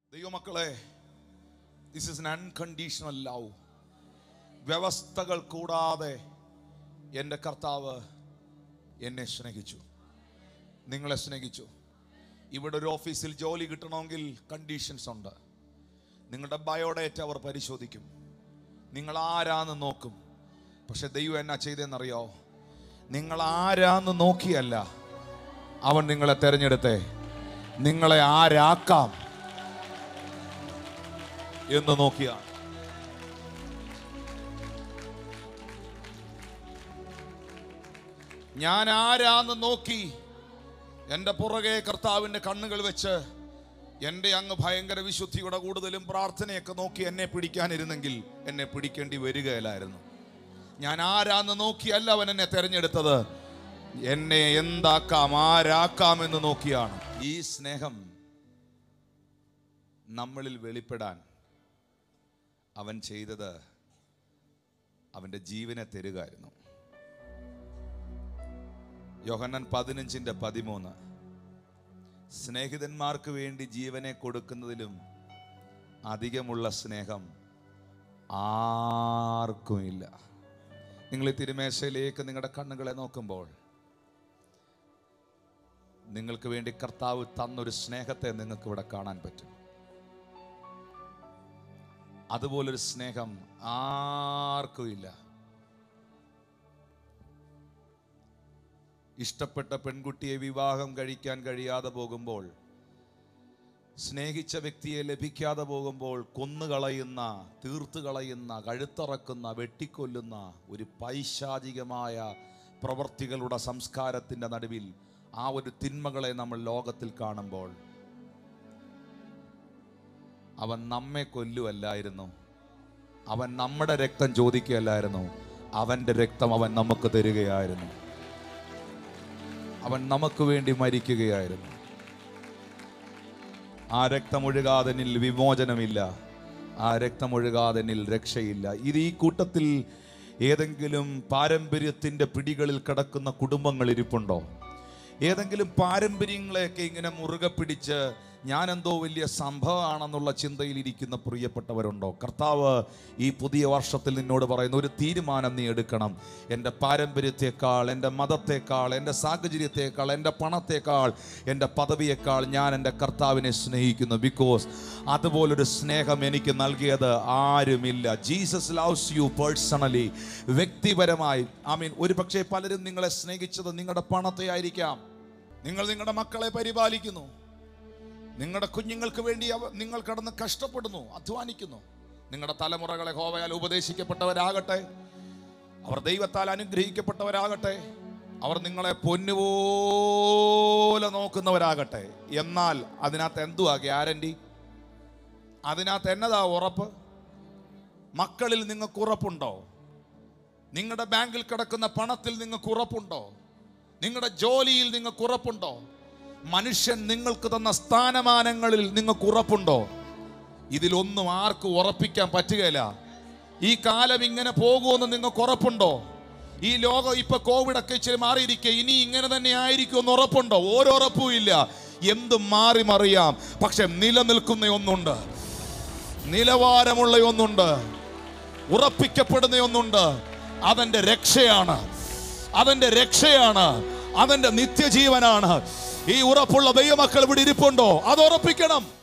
ദൈവമക്കളെ this is an unconditional love വ്യവസ്ഥകൾ കൂടാതെ എൻ്റെ കർത്താവ് എന്നെ സ്നേഹിച്ചു നിങ്ങളെ സ്നേഹിച്ചു ഇവിടെ ഒരു ഓഫീസിൽ ജോലി കിട്ടണമെങ്കിൽ കണ്ടീഷൻസ് ഉണ്ട് നിങ്ങളുടെ ബയോഡേറ്റ അവർ പരിശോധിക്കും നിങ്ങൾ ആരാന്ന് നോക്കും പക്ഷെ ദൈവം എന്നാ ചെയ്തെന്നറിയോ നിങ്ങൾ ആരാന്ന് നോക്കിയല്ല അവൻ നിങ്ങളെ തെരഞ്ഞെടുത്തേ നിങ്ങളെ ആരാക്കാം എന്ന് നോക്കിയാണ് ഞാൻ ആരാന്ന് നോക്കി എൻ്റെ പുറകെ കർത്താവിൻ്റെ കണ്ണുകൾ വെച്ച് എൻ്റെ അങ്ങ് ഭയങ്കര വിശുദ്ധിയുടെ കൂടുതലും പ്രാർത്ഥനയൊക്കെ നോക്കി എന്നെ പിടിക്കാനിരുന്നെങ്കിൽ എന്നെ പിടിക്കേണ്ടി വരികയില്ലായിരുന്നു ഞാൻ ആരാന്ന് നോക്കിയല്ല അവൻ എന്നെ തെരഞ്ഞെടുത്തത് എന്നെ എന്താക്കാം ആരാക്കാം എന്ന് നോക്കിയാണ് ഈ സ്നേഹം നമ്മളിൽ വെളിപ്പെടാൻ അവൻ ചെയ്തത് അവൻ്റെ ജീവനെ തരുകയായിരുന്നു യോഹന്നാൻ പതിനഞ്ചിന്റെ പതിമൂന്ന് സ്നേഹിതന്മാർക്ക് വേണ്ടി ജീവനെ കൊടുക്കുന്നതിലും അധികമുള്ള സ്നേഹം ആർക്കും ഇല്ല നിങ്ങൾ ഈ തിരുമേശയിലേക്ക് നിങ്ങളുടെ കണ്ണുകളെ നോക്കുമ്പോൾ നിങ്ങൾക്ക് വേണ്ടി കർത്താവ് തന്നൊരു സ്നേഹത്തെ നിങ്ങൾക്ക് ഇവിടെ കാണാൻ പറ്റും അതുപോലൊരു സ്നേഹം ആർക്കും ഇല്ല ഇഷ്ടപ്പെട്ട പെൺകുട്ടിയെ വിവാഹം കഴിക്കാൻ കഴിയാതെ പോകുമ്പോൾ സ്നേഹിച്ച വ്യക്തിയെ ലഭിക്കാതെ പോകുമ്പോൾ കൊന്നുകളയുന്ന തീർത്തു കളയുന്ന കഴുത്തറക്കുന്ന വെട്ടിക്കൊല്ലുന്ന ഒരു പൈശാചികമായ പ്രവർത്തികളുടെ സംസ്കാരത്തിൻ്റെ നടുവിൽ ആ ഒരു തിന്മകളെ നമ്മൾ ലോകത്തിൽ കാണുമ്പോൾ അവൻ നമ്മെ കൊല്ലുവല്ലായിരുന്നു അവൻ നമ്മുടെ രക്തം ചോദിക്കുകയല്ലായിരുന്നു അവൻ്റെ രക്തം അവൻ നമുക്ക് തരികയായിരുന്നു അവൻ നമുക്ക് വേണ്ടി മരിക്കുകയായിരുന്നു ആ രക്തമൊഴുകാതനിൽ വിമോചനമില്ല ആ രക്തമൊഴുകാതനിൽ രക്ഷയില്ല ഇത് ഈ കൂട്ടത്തിൽ ഏതെങ്കിലും പാരമ്പര്യത്തിൻ്റെ പിടികളിൽ കിടക്കുന്ന കുടുംബങ്ങൾ ഇരിപ്പുണ്ടോ ഏതെങ്കിലും പാരമ്പര്യങ്ങളെയൊക്കെ ഇങ്ങനെ മുറുകെ പിടിച്ച് ഞാനെന്തോ വലിയ സംഭവമാണെന്നുള്ള ചിന്തയിൽ ഇരിക്കുന്ന പ്രിയപ്പെട്ടവരുണ്ടോ കർത്താവ് ഈ പുതിയ വർഷത്തിൽ നിന്നോട് പറയുന്ന ഒരു തീരുമാനം നീ എടുക്കണം എൻ്റെ പാരമ്പര്യത്തെക്കാൾ എൻ്റെ മതത്തെക്കാൾ എൻ്റെ സാഹചര്യത്തെക്കാൾ എൻ്റെ പണത്തെക്കാൾ എൻ്റെ പദവിയേക്കാൾ ഞാൻ എൻ്റെ കർത്താവിനെ സ്നേഹിക്കുന്നു ബിക്കോസ് അതുപോലൊരു സ്നേഹം എനിക്ക് നൽകിയത് ആരുമില്ല ജീസസ് ലവ്സ് യു പേഴ്സണലി വ്യക്തിപരമായി ഐ മീൻ ഒരു പക്ഷേ പലരും നിങ്ങളെ സ്നേഹിച്ചത് നിങ്ങളുടെ പണത്തെ ആയിരിക്കാം നിങ്ങൾ നിങ്ങളുടെ മക്കളെ പരിപാലിക്കുന്നു നിങ്ങളുടെ കുഞ്ഞുങ്ങൾക്ക് വേണ്ടി അവ നിങ്ങൾ കടന്ന് കഷ്ടപ്പെടുന്നു അധ്വാനിക്കുന്നു നിങ്ങളുടെ തലമുറകളെ ഹോവയാൽ ഉപദേശിക്കപ്പെട്ടവരാകട്ടെ അവർ ദൈവത്താൽ അനുഗ്രഹിക്കപ്പെട്ടവരാകട്ടെ അവർ നിങ്ങളെ പൊന്നുപോലെ നോക്കുന്നവരാകട്ടെ എന്നാൽ അതിനകത്ത് എന്തുവാ ഗ്യാരണ്ടി അതിനകത്ത് എന്നതാ ഉറപ്പ് മക്കളിൽ നിങ്ങൾക്ക് ഉറപ്പുണ്ടോ നിങ്ങളുടെ ബാങ്കിൽ കിടക്കുന്ന പണത്തിൽ നിങ്ങൾക്ക് ഉറപ്പുണ്ടോ നിങ്ങളുടെ ജോലിയിൽ നിങ്ങൾക്ക് ഉറപ്പുണ്ടോ മനുഷ്യൻ നിങ്ങൾക്ക് തന്ന സ്ഥാനമാനങ്ങളിൽ നിങ്ങൾക്ക് ഉറപ്പുണ്ടോ ഇതിലൊന്നും ആർക്കും ഉറപ്പിക്കാൻ പറ്റുകയില്ല ഈ കാലം ഇങ്ങനെ പോകുമെന്ന് നിങ്ങൾക്ക് ഉറപ്പുണ്ടോ ഈ ലോകം ഇപ്പൊ കോവിഡ് ഒക്കെ ഇച്ചിരി മാറിയിരിക്കെ ഇനി ഇങ്ങനെ തന്നെ ആയിരിക്കും എന്ന് ഉറപ്പുണ്ടോ ഓരോ ഉറപ്പും ഇല്ല എന്തും മാറി മറിയാം പക്ഷെ നിലനിൽക്കുന്ന ഒന്നുണ്ട് നിലവാരമുള്ള ഒന്നുണ്ട് ഉറപ്പിക്കപ്പെടുന്ന ഒന്നുണ്ട് അതെന്റെ രക്ഷയാണ് അതെന്റെ രക്ഷയാണ് അതെന്റെ നിത്യജീവനാണ് ഈ ഉറപ്പുള്ള ദൈവമക്കൾ ഇവിടെ ഇരിപ്പുണ്ടോ അത് ഉറപ്പിക്കണം